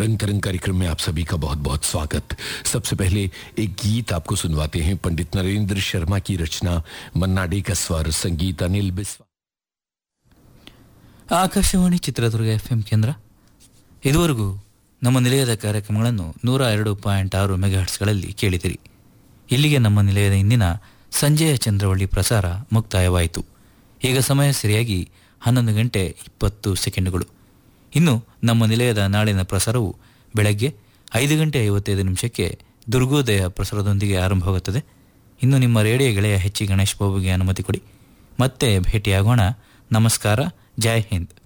रंग तरंग कार्यक्रम में आप सभी का बहुत बहुत स्वागत सबसे पहले एक गीत आपको सुनवाते हैं पंडित नरेंद्र शर्मा की रचना मन्ना डे का स्वर संगीत अनिल बिस्वा ಆಕಾಶವಾಣಿ ಚಿತ್ರದುರ್ಗ ಎಫ್ ಎಂ ಕೇಂದ್ರ ಇದುವರೆಗೂ ನಮ್ಮ ನಿಲಯದ ಕಾರ್ಯಕ್ರಮಗಳನ್ನು ನೂರ ಎರಡು ಪಾಯಿಂಟ್ ಆರು ಮೆಗಾಹರ್ಟ್ಸ್ಗಳಲ್ಲಿ ಕೇಳಿದಿರಿ ಇಲ್ಲಿಗೆ ನಮ್ಮ ನಿಲಯದ ಇಂದಿನ ಸಂಜೆಯ ಚಂದ್ರವಳ್ಳಿ ಪ್ರಸಾರ ಮುಕ್ತಾಯವಾಯಿತು ಈಗ ಸಮಯ ಸರಿಯಾಗಿ ಹನ್ನೊಂದು ಗಂಟೆ ಇಪ್ಪತ್ತು ಸೆಕೆಂಡುಗಳು ಇನ್ನು ನಮ್ಮ ನಿಲಯದ ನಾಳಿನ ಪ್ರಸಾರವು ಬೆಳಗ್ಗೆ ಐದು ಗಂಟೆ ಐವತ್ತೈದು ನಿಮಿಷಕ್ಕೆ ದುರ್ಗೋದಯ ಪ್ರಸಾರದೊಂದಿಗೆ ಆರಂಭವಾಗುತ್ತದೆ ಇನ್ನು ನಿಮ್ಮ ರೇಡಿಯೋ ಗೆಳೆಯ ಹೆಚ್ಚಿ ಗಣೇಶ್ ಬಾಬುಗೆ ಅನುಮತಿ ಕೊಡಿ ಮತ್ತೆ ಭೇಟಿಯಾಗೋಣ ನಮಸ್ಕಾರ ಜೈ ಹಿಂದ್